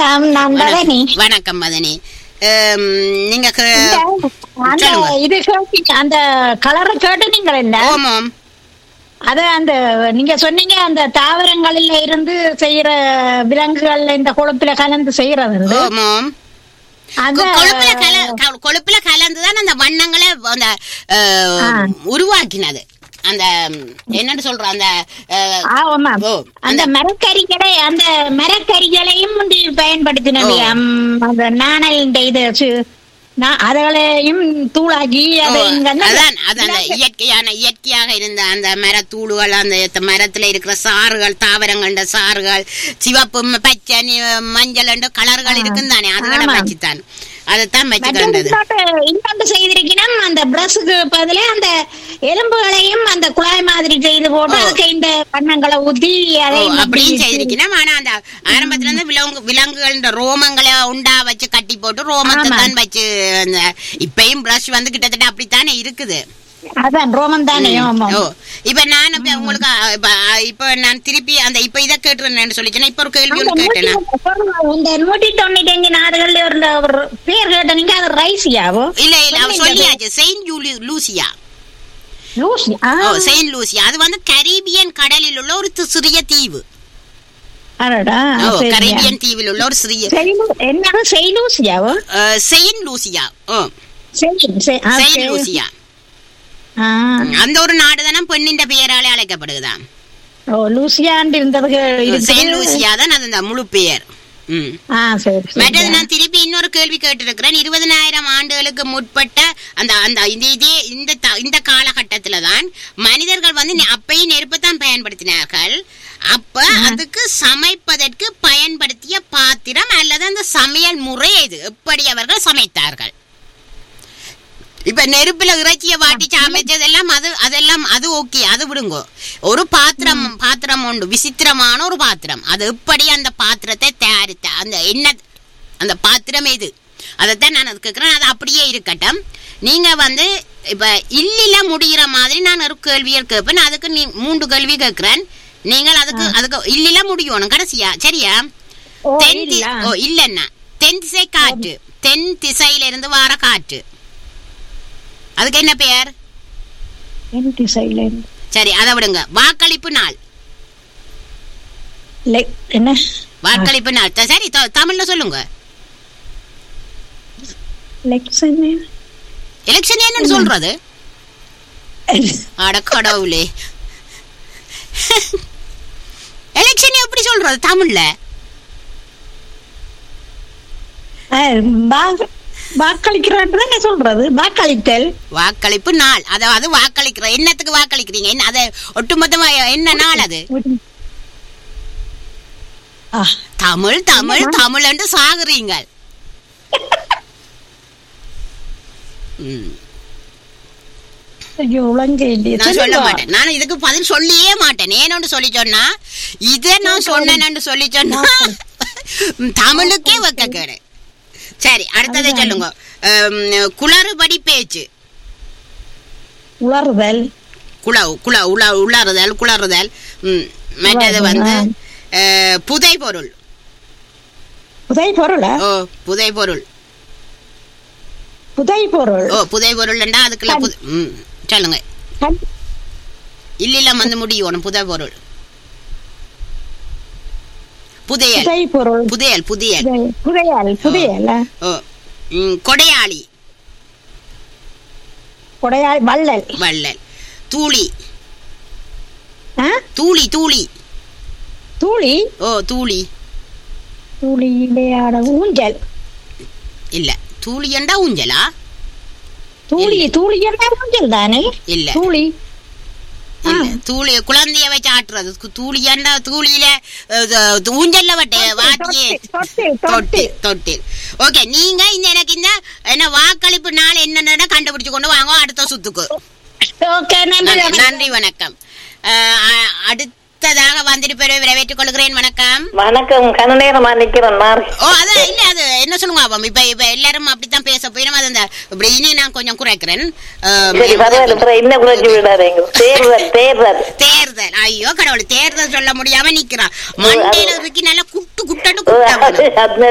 வணக்கம் நான் பரணி வணக்கம் மதனி அம், நீங்க க- அந்த சொல்லுங்க. இது கேட்டீங்க, அந்த கலரை கேட்டு நீங்கள் என்ன ஓமம் அது அந்த நீங்க சொன்னீங்க அந்த தாவரங்களில் இருந்து செய்யற விலங்குகள் இந்த கொழுப்புல கலந்து செய்யறது ஓமம் அந்த கொ- கொழுப்புல கல க- கொழுப்புல கலந்துதான் அந்த வண்ணங்களை அந்த அஹ், ஆ. உருவாக்கினது அந்த ம், என்னன்னு சொல்றோம் அந்த அஹ், ஆமா ஓ, அந்த மரக்கறிகளை அந்த மரக்கறிகளையும் வந்து பயன்படுத்தினது ஓ. அம், அந்த நாணல் இந்த இது சு- நா- அதுகளையும் தூளாக்கி ஓ, அதை இங்க வந்து- அதான் அது அந்த இயற்கையான இயற்கையாக இருந்த அந்த மரத்தூளுகள் அந்த த- மரத்துல இருக்கிற சாறுகள் தாவரங்கண்ட சாறுகள் சிவப்பு ம- பச்சை நி- மஞ்சள் என்ற கலர்கள் இருக்கும் தானே அதுகளை ஆமா. வச்சுத்தான் அதைத்தான் வச்சு மற்றது கண்டது இன்னொன்று இன்னொன்று செய்திருக்கணும் அந்த பிரஷுக்கு பதிலே அந்த எலும்புகளையும் அந்த குழாய் மாதிரி செய்து போட்டு ஓ. அதுக்கு இந்த வண்ணங்களை ஊத்தி ஓ, அதை அப்படியும் செய்திருக்கணும் ஆனா அந்த ஆரம்பத்துல இருந்து விலங்கு விலங்குகள் ரோமங்களை உண்டா வச்சு கட்டி போட்டு ரோமத்தை ஆமா. தான் வச்சு அந்த இப்பயும் பிரஷ் வந்து கிட்டத்தட்ட அப்படித்தானே இருக்குது அதான் ரோமன் தானே ஆமா. ஓ இப்ப நான் இப்ப உங்களுக்கு அஹ், இப்ப அஹ், இப்ப நான் திருப்பி அந்த இப்ப இதை கேட்டுறேன்னு சொல்லிச்சேன் இப்ப ஒரு கேள்வி அந்த ஒன்று கேட்டேன் நூத்தி- இந்த நூத்தி தொண்ணூத்தி அஞ்சு நாடுகள்ல ஒரு ஒரு பேர் கேட்ட நீங்க அது ரைசியாவோ இல்ல இல்ல அவர் சொன்னீங்க. சொல்லியாச்சு செயின்ட் ஜூலி லூசியா லூசி ஆ, ஓ செயின்ட் லூசியா அது வந்து கரீபியன் கடலில் உள்ள ஒரு தி- சிறிய தீவு அடடா ஓ சரியா. கரீபியன் தீவில் உள்ள ஒரு சிறிய செயிலு- என்னது செயிலூசியாவோ அஹ், செயின்ட் லூசியா ஓ செயின் செய்- ஆ, செயின்ட் செய்- லூசியா ஆ. அந்த ஒரு நாடு தானே பெண்ணின் பெயராலே அழைக்கப்படுகிறான் ஓ லூசியாண்டு இருந்ததுக்கு இருக்குது. செயின்ட் லூசியா தான் அது அந்த முழு பெயர் ம் ஆ சரி சரி. மற்றது நான் திருப்பி இன்னொரு கேள்வி கேட்டிருக்கிறேன் இருபதனாயிரம் ஆண்டுகளுக்கு முற்பட்ட அந்த அந்த இந்த இதே இந்த த- இந்த காலகட்டத்துல தான் மனிதர்கள் வந்து நெ- அப்பயும் நெருப்பைத்தான் பயன்படுத்தினார்கள் அப்ப அதுக்கு சமைப்பதற்கு பயன்படுத்திய பாத்திரம் அல்லது அந்த சமையல் முறை எது எப்படி அவர்கள் சமைத்தார்கள் இப்ப நெருப்புல இறைச்சிய வாட்டி சமைச்சதெல்லாம் அது அதெல்லாம் அது ஓகே அது விடுங்க ஒரு பாத்திரம் பாத்திரம் உண்டு விசித்திரமான ஒரு பாத்திரம் அது எப்படி அந்த பாத்திரத்தை தயாரித்த அந்த என்ன அந்த பாத்திரம் எது அதைத்தான் நான் அது கேட்கிறேன் அது அப்படியே இருக்கட்டும் நீங்க வந்து இப்ப இல்லில முடிகிற மாதிரி நான் ஒரு கேள்வியல் கேட்பேன் அதுக்கு நீ மூன்று கேள்வி கேட்கிறேன் நீங்கள் அதுக்கு அதுக்கு இல்லில முடியணும் கடைசியா சரியா ஓ, தென் தி- இல்ல. ஓ இல்லன்னா தென் திசை காற்று தென் திசையில இருந்து வார காற்று அதுக்கு என்ன பெயர் என் திசையில இருந்து. சரி அதை விடுங்க வாக்களிப்பு நாள் லை- என்ன வாக்களிப்பு நாள் த- சரி த- தமிழ்ல சொல்லுங்க லெக்சன் எலெக்ஷன் என்னன்னு சொல்றது அட கடவுளே எலெக்ஷன் எப்படி சொல்றது தமிழ்ல வாக்களிக்கிறான் தானே சொல்றது வாக்களித்தல் வாக்களிப்பு நாள் அதாவது வாக்களிக்கிற என்னத்துக்கு வாக்களிக்கிறீங்க என்ன அதை ஒட்டுமொத்தமா என்ன நாள் அது ஆ, தமிழ் தமிழ் தமிழ் என்று சாகுறீங்க ம். ஐயோ உலங்க இல்லையே நான் சொல்ல சொல்லுங்க. மாட்டேன் நான் இதுக்கு பதில் சொல்லியே மாட்டேன் ஏன்னு சொல்லி சொன்னா இதை நான் சொன்னேன்னு சொல்லி சொன்னா தமிழுக்கே வைக்க கேடு சரி அடுத்ததை சொல்லுங்க அம், குளறுபடி பேச்சு உலறுதல் குள குள உள உளறுதல் குளறுதல் ம், மற்றது வந்து அஹ், புதை பொருள் புதை பொருளா ஓ புதை பொருள் புதை பொருள் ஓ புதை பொருள்ண்டா அதுக்குள்ள புது ம் சொல்லுங்க கண்- இல்ல இல்ல வந்து முடியும் புதை பொருள் புதையல் புதை பொருள் புதையல் புதையல் புதை- புதையல் புதையல் ஓ ம், கொடையாளி கொடையாள் வள்ளல் வள்ளல் தூளி ஆ? தூளி தூளி தூளி ஓ தூளி தூளி விளையாட ஊஞ்சல் இல்ல தூளி என்றா ஊஞ்சலா தூளி தூளி என்ன ஊஞ்சல் தானே இல்ல தூளி இல்ல தூளி குழந்தைய வச்சு ஆட்டுறது கு- தூளி என்றா தூளியில அஹ், இது, ஊஞ்சல்ல வட்ட வாட்டியே தொட்டி, தொட்டி, தொட்டி தொட்டி ஓகே நீங்க இந்த எனக்கு இந்த என்ன வாக்களிப்பு நாள் என்னென்ன கண்டுபிடிச்சு கொண்டு வாங்க அடுத்த சுத்துக்கு ஓகே நன்றி நன்றி நன்றி வணக்கம் அஹ், அ- அடுத்ததாக வந்திருப்பதை வரவேற்றுக் கொள்கிறேன் வணக்கம் வணக்கம் கன நேரமா நிக்கிறேன் நான் ஓ அதான் இல்ல அது என்ன சொல்லுங்க அப்ப இப்ப இப்ப எல்லாரும் அப்படித்தான் பேச போயிடும் அது அந்த இப்படி இனி நான் கொஞ்சம் குறைக்கிறேன் அஹ், சரி பரவாயில்ல அப்புறம் என்ன குறைச்சு விடாதீங்க தேர்தல் தேர்தல் தேர்தல் ஐயோ கடவுள் தேர்தல் சொல்ல முடியாம நிக்கிறான் மண்டையில இருக்கு நல்லா குட்டு குட்டன்னு ஓ, குட்ட அது- அது